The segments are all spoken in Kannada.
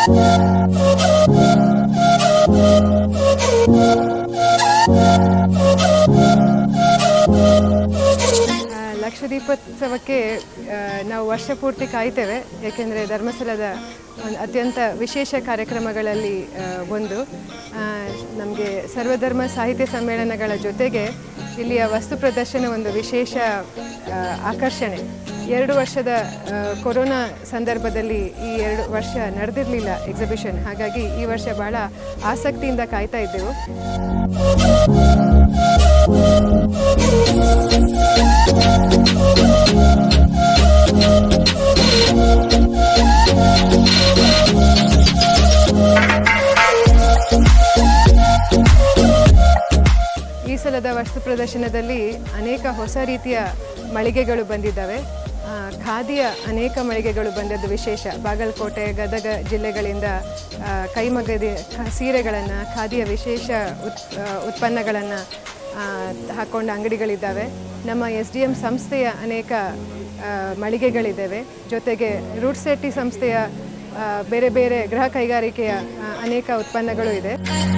ಆ, ಲಕ್ಷದೀಪೋತ್ಸವಕ್ಕೆ ಆ, ನಾವು ವರ್ಷ ಪೂರ್ತಿ ಕಾಯ್ತೇವೆ ಏಕೆಂದರೆ ಧರ್ಮಸ್ಥಳದ ಒಂದು ಅತ್ಯಂತ ವಿಶೇಷ ಕಾರ್ಯಕ್ರಮಗಳಲ್ಲಿ ಆ, ಒಂದು ನಮಗೆ ಸರ್ವಧರ್ಮ ಸಾಹಿತ್ಯ ಸಮ್ಮೇಳನಗಳ ಜೊತೆಗೆ ಇಲ್ಲಿಯ ವಸ್ತು ಪ್ರದರ್ಶನ ಒಂದು ವಿಶೇಷ ಆ, ಆಕರ್ಷಣೆ ಎರಡು ವರ್ಷದ ಆ, ಕೊರೋನಾ ಸಂದರ್ಭದಲ್ಲಿ ಈ ಎರಡು ವರ್ಷ ನಡೆದಿರಲಿಲ್ಲ ಎಕ್ಸಿಬಿಷನ್ ಹಾಗಾಗಿ ಈ ವರ್ಷ ಬಹಳ ಆಸಕ್ತಿಯಿಂದ ಕಾಯ್ತಾ ಇದ್ದೆವು ಈ ಸಲದ ವಸ್ತು ಪ್ರದರ್ಶನದಲ್ಲಿ ಅನೇಕ ಹೊಸ ರೀತಿಯ ಮಳಿಗೆಗಳು ಬಂದಿದ್ದಾವೆ ಆ, ಖಾದಿಯ ಅನೇಕ ಮಳಿಗೆಗಳು ಬಂದದ್ದು ವಿಶೇಷ ಬಾಗಲಕೋಟೆ ಗದಗ ಜಿಲ್ಲೆಗಳಿಂದ ಆ, ಕೈಮಗ್ಗದ ಕ- ಸೀರೆಗಳನ್ನು ಖಾದಿಯ ವಿಶೇಷ ಉತ್ ಉತ್ಪನ್ನಗಳನ್ನು ಹಾಕೊಂಡ ಅಂಗಡಿಗಳಿದ್ದಾವೆ ನಮ್ಮ ಎಸ್ ಡಿ ಎಮ್ ಸಂಸ್ಥೆಯ ಅನೇಕ ಆ, ಮಳಿಗೆಗಳಿದ್ದಾವೆ ಜೊತೆಗೆ ರೂಟ್ ಸೆಟ್ಟಿ ಸಂಸ್ಥೆಯ ಆ, ಬೇರೆ ಬೇರೆ ಗೃಹ ಕೈಗಾರಿಕೆಯ ಆ, ಅನೇಕ ಉತ್ಪನ್ನಗಳು ಇದೆ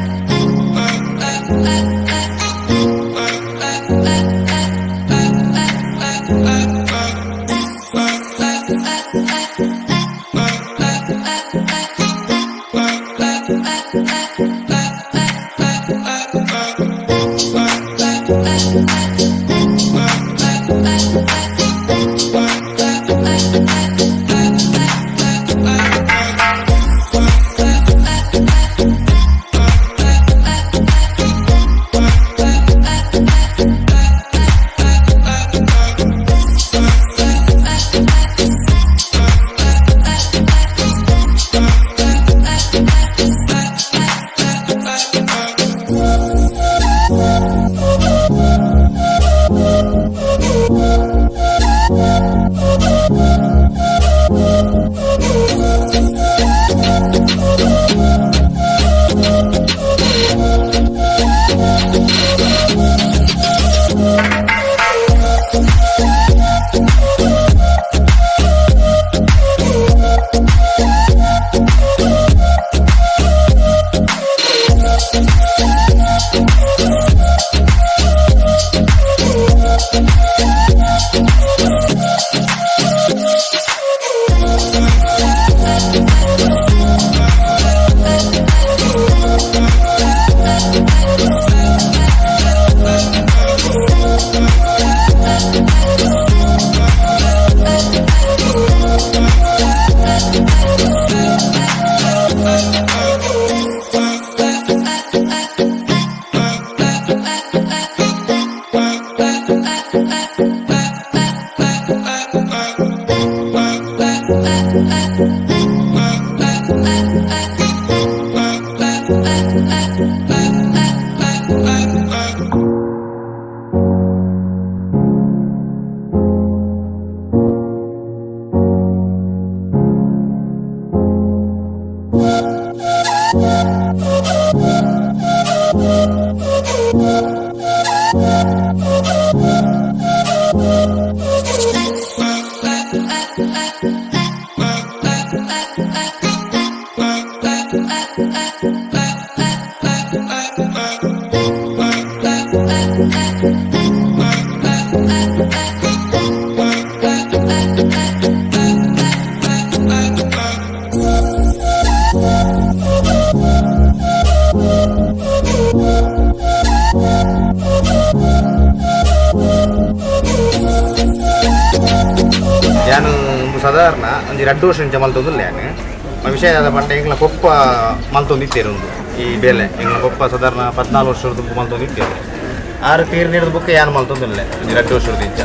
ಯಾನು ಒಂದು ಸಾಧಾರಣ ಒಂದು ಎರಡು ವರ್ಷ ಇಂಚ ಮಲ್ತೊಂದುಲ್ಲ ಯಾನು ಮ ವಿಷಯದ ಪಂಡ ಎಂಗ್ಲ ಕೊಪ್ಪ ಮಲ್ತೊಂದಿತ್ತೇರು ಒಂದು ಈ ಬೇಲೆ ಎಂಗ್ಲ ಕೊಪ್ಪ ಸಾಧಾರಣ ಪದ್ನಾಲ್ಕು ವರ್ಷದ ಮಲ್ತೊಂದಿತ್ತೇರು ಆರು ತೀರ್ ನೀಡಿದ ಬುಕ್ ಯಾನು ಮಲ್ತೊಂದಿಲ್ಲ ಒಂದು ಎರಡು ವರ್ಷದ ಇಂಚ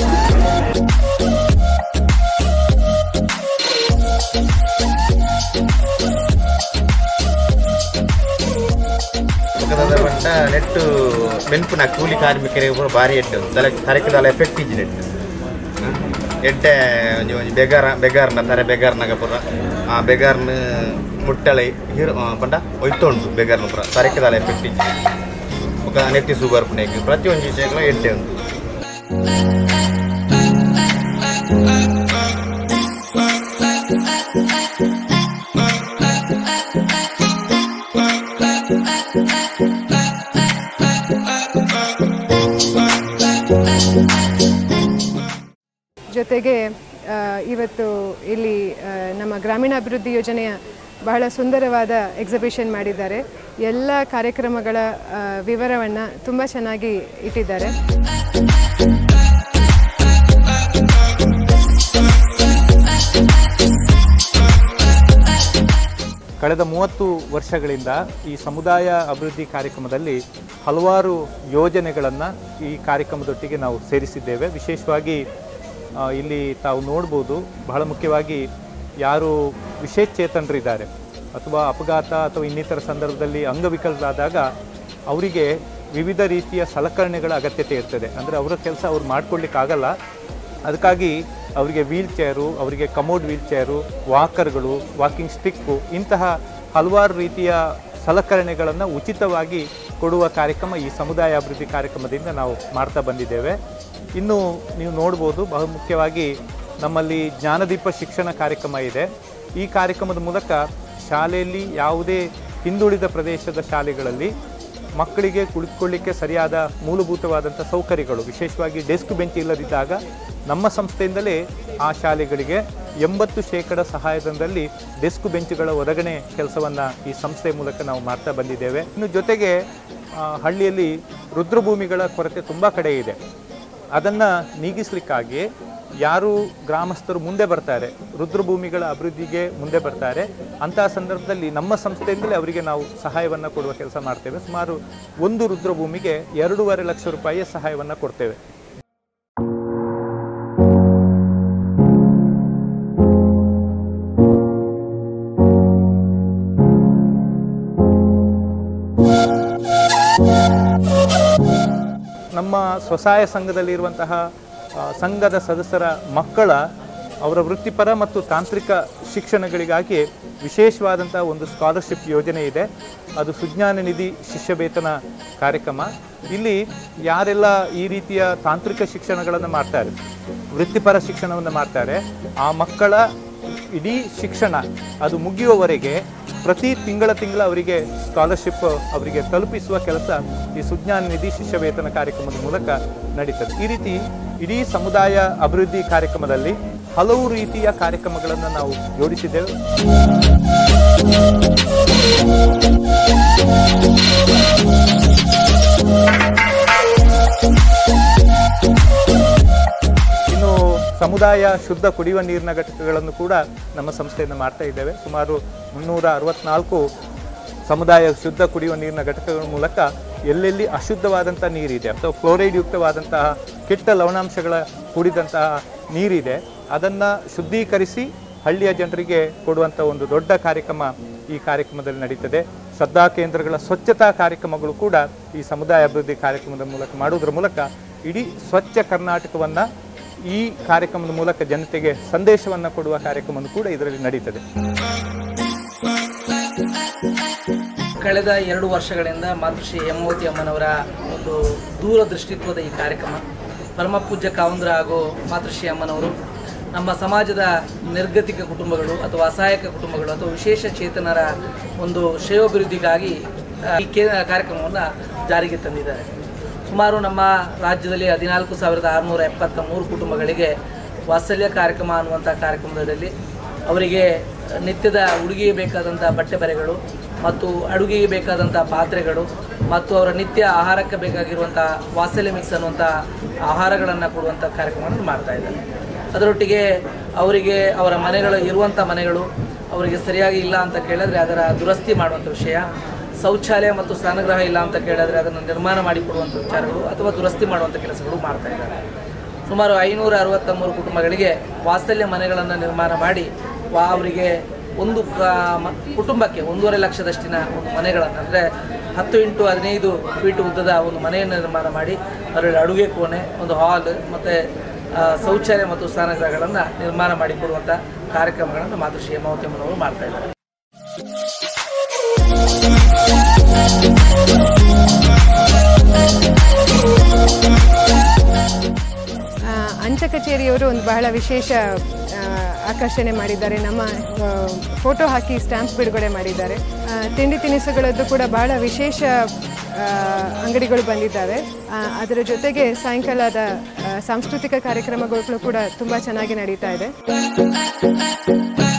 ಪಕ್ಕದ ಪಂಡ ನೆಟ್ಟು ಬೆನ್ಪುನ ಕೂಲಿ ಕಾರ್ಮಿಕರಿಗೆ ಪೂರ ಭಾರಿ ಎಡ್ಡು ತಲೆ ತರಕಿದಾಲ ಎಫೆಕ್ಟ್ ಇಜ್ಜಿ ನೆಟ್ಟು ಎಡ್ಡೆ ಒಂಜಿ ಒಂಜಿ ಬೆಗಾರ ಬೆಗಾರ್ನ ತಾರೆ ಬೆಗಾರ್ನಾಗ ಪೂರ ಆ ಬೆಗಾರ್ನ ಮುಟ್ಟಳೆ ಹೀರೋ ಆ, ಪಂಡ ಒಯ್ತೊಂಡು ಬೆಗಾರ್ನ ಪೂರ ತರಕಿದಾಲ ಎಫೆಕ್ಟ್ ಇಜ್ಜಿ ఒక నెత్తి సూపర్ పుణేకి ప్రతి ఒక్క విషయంలో ఎట్టే ఉంది ಜೊತೆಗೆ ಆ, ಇವತ್ತು ಇಲ್ಲಿ ಆ, ನಮ್ಮ ಗ್ರಾಮೀಣಾಭಿವೃದ್ಧಿ ಯೋಜನೆಯ ಬಹಳ ಸುಂದರವಾದ ಎಕ್ಸಿಬಿಷನ್ ಮಾಡಿದ್ದಾರೆ ಎಲ್ಲ ಕಾರ್ಯಕ್ರಮಗಳ ವಿವರವನ್ನು ತುಂಬ ಚೆನ್ನಾಗಿ ಇಟ್ಟಿದ್ದಾರೆ ಕಳೆದ ಮೂವತ್ತು ವರ್ಷಗಳಿಂದ ಈ ಸಮುದಾಯ ಅಭಿವೃದ್ಧಿ ಕಾರ್ಯಕ್ರಮದಲ್ಲಿ ಹಲವಾರು ಯೋಜನೆಗಳನ್ನು ಈ ಕಾರ್ಯಕ್ರಮದೊಟ್ಟಿಗೆ ನಾವು ಸೇರಿಸಿದ್ದೇವೆ ವಿಶೇಷವಾಗಿ ಆ, ಇಲ್ಲಿ ತಾವು ನೋಡ್ಬೋದು ಬಹಳ ಮುಖ್ಯವಾಗಿ ಯಾರು ವಿಶೇಷಚೇತನರಿದ್ದಾರೆ ಅಥವಾ ಅಪಘಾತ ಅಥವಾ ಇನ್ನಿತರ ಸಂದರ್ಭದಲ್ಲಿ ಅಂಗವಿಕಲರಾದಾಗ ಅವರಿಗೆ ವಿವಿಧ ರೀತಿಯ ಸಲಕರಣೆಗಳ ಅಗತ್ಯತೆ ಇರ್ತದೆ ಅಂದರೆ ಅವರ ಕೆಲಸ ಅವ್ರು ಮಾಡ್ಕೊಳ್ಳಿಕ್ಕಾಗಲ್ಲ ಅದಕ್ಕಾಗಿ ಅವರಿಗೆ ವೀಲ್ ಚೇರು ಅವರಿಗೆ ಕಮೋಡ್ ವೀಲ್ ಚೇರು ವಾಕರ್ಗಳು ವಾಕಿಂಗ್ ಸ್ಟಿಕ್ಕು ಇಂತಹ ಹಲವಾರು ರೀತಿಯ ಸಲಕರಣೆಗಳನ್ನು ಉಚಿತವಾಗಿ ಕೊಡುವ ಕಾರ್ಯಕ್ರಮ ಈ ಸಮುದಾಯ ಅಭಿವೃದ್ಧಿ ಕಾರ್ಯಕ್ರಮದಿಂದ ನಾವು ಮಾಡ್ತಾ ಬಂದಿದ್ದೇವೆ ಇನ್ನು ನೀವು ನೋಡ್ಬೋದು ಬಹು ಮುಖ್ಯವಾಗಿ ನಮ್ಮಲ್ಲಿ ಜ್ಞಾನದೀಪ ಶಿಕ್ಷಣ ಕಾರ್ಯಕ್ರಮ ಇದೆ ಈ ಕಾರ್ಯಕ್ರಮದ ಮೂಲಕ ಶಾಲೆಯಲ್ಲಿ ಯಾವುದೇ ಹಿಂದುಳಿದ ಪ್ರದೇಶದ ಶಾಲೆಗಳಲ್ಲಿ ಮಕ್ಕಳಿಗೆ ಕುಳಿತುಕೊಳ್ಳಿಕ್ಕೆ ಸರಿಯಾದ ಮೂಲಭೂತವಾದಂಥ ಸೌಕರ್ಯಗಳು ವಿಶೇಷವಾಗಿ ಡೆಸ್ಕ್ ಬೆಂಚ್ ಇಲ್ಲದಿದ್ದಾಗ ನಮ್ಮ ಸಂಸ್ಥೆಯಿಂದಲೇ ಆ ಶಾಲೆಗಳಿಗೆ ಎಂಬತ್ತು ಶೇಕಡ ಸಹಾಯಧನದಲ್ಲಿ ಡೆಸ್ಕ್ ಬೆಂಚ್ಗಳ ಒದಗಣೆ ಕೆಲಸವನ್ನು ಈ ಸಂಸ್ಥೆ ಮೂಲಕ ನಾವು ಮಾಡ್ತಾ ಬಂದಿದ್ದೇವೆ ಇನ್ನು ಜೊತೆಗೆ ಆ, ಹಳ್ಳಿಯಲ್ಲಿ ರುದ್ರಭೂಮಿಗಳ ಕೊರತೆ ತುಂಬ ಕಡೆ ಇದೆ ಅದನ್ನು ನೀಗಿಸ್ಲಿಕ್ಕಾಗಿ ಯಾರು ಗ್ರಾಮಸ್ಥರು ಮುಂದೆ ಬರ್ತಾರೆ ರುದ್ರಭೂಮಿಗಳ ಅಭಿವೃದ್ಧಿಗೆ ಮುಂದೆ ಬರ್ತಾರೆ ಅಂತಹ ಸಂದರ್ಭದಲ್ಲಿ ನಮ್ಮ ಸಂಸ್ಥೆಯಿಂದಲೇ ಅವರಿಗೆ ನಾವು ಸಹಾಯವನ್ನು ಕೊಡುವ ಕೆಲಸ ಮಾಡ್ತೇವೆ ಸುಮಾರು ಒಂದು ರುದ್ರಭೂಮಿಗೆ ಎರಡೂವರೆ ಲಕ್ಷ ರೂಪಾಯಿಯ ಸಹಾಯವನ್ನು ಕೊಡ್ತೇವೆ ನಮ್ಮ ಸ್ವಸಹಾಯ ಸಂಘದಲ್ಲಿರುವಂತಹ ಆ, ಸಂಘದ ಸದಸ್ಯರ ಮಕ್ಕಳ ಅವರ ವೃತ್ತಿಪರ ಮತ್ತು ತಾಂತ್ರಿಕ ಶಿಕ್ಷಣಗಳಿಗಾಗಿ ವಿಶೇಷವಾದಂಥ ಒಂದು ಸ್ಕಾಲರ್ಶಿಪ್ ಯೋಜನೆ ಇದೆ ಅದು ಸುಜ್ಞಾನ ನಿಧಿ ಶಿಷ್ಯ ವೇತನ ಕಾರ್ಯಕ್ರಮ ಇಲ್ಲಿ ಯಾರೆಲ್ಲ ಈ ರೀತಿಯ ತಾಂತ್ರಿಕ ಶಿಕ್ಷಣಗಳನ್ನು ಮಾಡ್ತಾರೆ ವೃತ್ತಿಪರ ಶಿಕ್ಷಣವನ್ನು ಮಾಡ್ತಾರೆ ಆ ಮಕ್ಕಳ ಇಡೀ ಶಿಕ್ಷಣ ಅದು ಮುಗಿಯುವವರೆಗೆ ಪ್ರತಿ ತಿಂಗಳ ತಿಂಗಳ ಅವರಿಗೆ ಸ್ಕಾಲರ್ಶಿಪ್ ಅವರಿಗೆ ತಲುಪಿಸುವ ಕೆಲಸ ಈ ಸುಜ್ಞಾನ ನಿಧಿ ಶಿಷ್ಯ ವೇತನ ಕಾರ್ಯಕ್ರಮದ ಮೂಲಕ ನಡೀತದೆ ಈ ರೀತಿ ಇಡೀ ಸಮುದಾಯ ಅಭಿವೃದ್ಧಿ ಕಾರ್ಯಕ್ರಮದಲ್ಲಿ ಹಲವು ರೀತಿಯ ಕಾರ್ಯಕ್ರಮಗಳನ್ನು ನಾವು ಜೋಡಿಸಿದ್ದೇವೆ ಇನ್ನು ಸಮುದಾಯ ಶುದ್ಧ ಕುಡಿಯುವ ನೀರಿನ ಘಟಕಗಳನ್ನು ಕೂಡ ನಮ್ಮ ಸಂಸ್ಥೆಯಿಂದ ಮಾಡ್ತಾ ಇದ್ದೇವೆ ಸುಮಾರು ಮುನ್ನೂರ ಅರವತ್ನಾಲ್ಕು ಸಮುದಾಯ ಶುದ್ಧ ಕುಡಿಯುವ ನೀರಿನ ಘಟಕಗಳ ಮೂಲಕ ಎಲ್ಲೆಲ್ಲಿ ಅಶುದ್ಧವಾದಂಥ ನೀರಿದೆ ಅಥವಾ ಫ್ಲೋರೈಡ್ ಯುಕ್ತವಾದಂತಹ ಕೆಟ್ಟ ಲವಣಾಂಶಗಳ ಕೂಡಿದಂತಹ ನೀರಿದೆ ಅದನ್ನು ಶುದ್ಧೀಕರಿಸಿ ಹಳ್ಳಿಯ ಜನರಿಗೆ ಕೊಡುವಂಥ ಒಂದು ದೊಡ್ಡ ಕಾರ್ಯಕ್ರಮ ಈ ಕಾರ್ಯಕ್ರಮದಲ್ಲಿ ನಡೀತದೆ ಶ್ರದ್ಧಾ ಕೇಂದ್ರಗಳ ಸ್ವಚ್ಛತಾ ಕಾರ್ಯಕ್ರಮಗಳು ಕೂಡ ಈ ಸಮುದಾಯ ಅಭಿವೃದ್ಧಿ ಕಾರ್ಯಕ್ರಮದ ಮೂಲಕ ಮಾಡುವುದರ ಮೂಲಕ ಇಡೀ ಸ್ವಚ್ಛ ಕರ್ನಾಟಕವನ್ನು ಈ ಕಾರ್ಯಕ್ರಮದ ಮೂಲಕ ಜನತೆಗೆ ಸಂದೇಶವನ್ನು ಕೊಡುವ ಕಾರ್ಯಕ್ರಮವನ್ನು ಕೂಡ ಇದರಲ್ಲಿ ನಡೀತದೆ ಕಳೆದ ಎರಡು ವರ್ಷಗಳಿಂದ ಮಾತೃಶ್ರೀ ಹೇಮಾವತಿ ಅಮ್ಮನವರ ಒಂದು ದೂರದೃಷ್ಟಿತ್ವದ ಈ ಕಾರ್ಯಕ್ರಮ ಪರಮ ಪೂಜ್ಯ ಕಾವಂದ್ರ ಹಾಗೂ ಮಾತೃಶ್ರೀ ಅಮ್ಮನವರು ನಮ್ಮ ಸಮಾಜದ ನಿರ್ಗತಿಕ ಕುಟುಂಬಗಳು ಅಥವಾ ಅಸಹಾಯಕ ಕುಟುಂಬಗಳು ಅಥವಾ ವಿಶೇಷ ಚೇತನರ ಒಂದು ಶ್ರೇಯೋಭಿವೃದ್ಧಿಗಾಗಿ ಆ, ಈ ಕೇ ಕಾರ್ಯಕ್ರಮವನ್ನು ಜಾರಿಗೆ ತಂದಿದ್ದಾರೆ ಸುಮಾರು ನಮ್ಮ ರಾಜ್ಯದಲ್ಲಿ ಹದಿನಾಲ್ಕು ಸಾವಿರದ ಆರುನೂರ ಎಪ್ಪತ್ತ ಮೂರು ಕುಟುಂಬಗಳಿಗೆ ವಾತ್ಸಲ್ಯ ಕಾರ್ಯಕ್ರಮ ಅನ್ನುವಂಥ ಕಾರ್ಯಕ್ರಮದಲ್ಲಿ ಅವರಿಗೆ ನಿತ್ಯದ ಉಡುಗೆಗೆ ಬೇಕಾದಂಥ ಬಟ್ಟೆ ಬರೆಗಳು ಮತ್ತು ಅಡುಗೆಗೆ ಬೇಕಾದಂಥ ಪಾತ್ರೆಗಳು ಮತ್ತು ಅವರ ನಿತ್ಯ ಆಹಾರಕ್ಕೆ ಬೇಕಾಗಿರುವಂಥ ವಾತ್ಸಲ್ಯ ಮಿಕ್ಸ್ ಅನ್ನುವಂಥ ಆಹಾರಗಳನ್ನು ಕೊಡುವಂಥ ಕಾರ್ಯಕ್ರಮವನ್ನು ಮಾಡ್ತಾ ಇದ್ದಾರೆ ಅದರೊಟ್ಟಿಗೆ ಅವರಿಗೆ ಅವರ ಮನೆಗಳು ಇರುವಂಥ ಮನೆಗಳು ಅವರಿಗೆ ಸರಿಯಾಗಿ ಇಲ್ಲ ಅಂತ ಕೇಳಿದ್ರೆ ಅದರ ದುರಸ್ತಿ ಮಾಡುವಂಥ ವಿಷಯ ಶೌಚಾಲಯ ಮತ್ತು ಸ್ನಾನಗೃಹ ಇಲ್ಲ ಅಂತ ಕೇಳಿದ್ರೆ ಅದನ್ನು ನಿರ್ಮಾಣ ಮಾಡಿಕೊಡುವಂಥ ವಿಚಾರಗಳು ಅಥವಾ ದುರಸ್ತಿ ಮಾಡುವಂಥ ಕೆಲಸಗಳು ಮಾಡ್ತಾ ಇದ್ದಾರೆ ಸುಮಾರು ಐನೂರ ಅರವತ್ತ ಮೂರು ಕುಟುಂಬಗಳಿಗೆ ವಾತ್ಸಲ್ಯ ಮನೆಗಳನ್ನು ನಿರ್ಮಾಣ ಮಾಡಿ ವಾ ಅವರಿಗೆ ಒಂದು ಕ- ಮ- ಕುಟುಂಬಕ್ಕೆ ಒಂದೂವರೆ ಲಕ್ಷದಷ್ಟಿನ ಒಂದು ಮನೆಗಳನ್ನು ಅಂದರೆ ಹತ್ತು ಇಂಟು ಹದಿನೈದು ಫೀಟ್ ಉದ್ದದ ಒಂದು ಮನೆಯನ್ನು ನಿರ್ಮಾಣ ಮಾಡಿ ಅದರಲ್ಲಿ ಅಡುಗೆ ಕೋಣೆ ಒಂದು ಹಾಲ್ ಮತ್ತು ಶೌಚಾಲಯ ಮತ್ತು ಸ್ನಾನಗೃಹಗಳನ್ನು ನಿರ್ಮಾಣ ಮಾಡಿಕೊಡುವಂಥ ಕಾರ್ಯಕ್ರಮಗಳನ್ನು ಮಾತೃಶ್ರೀ ಹೇಮಾವತಿ ಅಮ್ಮನವರು ಮಾಡ್ತಾ ಇದ್ದಾರೆ ಆ, ಅಂಚೆ ಕಚೇರಿಯವರು ಒಂದು ಬಹಳ ವಿಶೇಷ ಆ, ಆಕರ್ಷಣೆ ಮಾಡಿದ್ದಾರೆ ನಮ್ಮ ಆ, ಫೋಟೋ ಹಾಕಿ ಸ್ಟ್ಯಾಂಪ್ ಬಿಡುಗಡೆ ಮಾಡಿದ್ದಾರೆ ಆ, ತಿಂಡಿ ತಿನಿಸುಗಳದ್ದು ಕೂಡ ಬಹಳ ವಿಶೇಷ ಆ, ಅಂಗಡಿಗಳು ಬಂದಿದ್ದಾವೆ ಆ, ಅದರ ಜೊತೆಗೆ ಸಾಯಂಕಾಲದ ಆ, ಸಾಂಸ್ಕೃತಿಕ ಕಾರ್ಯಕ್ರಮಗಳು ಕೂಡ ತುಂಬ ಚೆನ್ನಾಗಿ ನಡೀತಾ ಇದೆ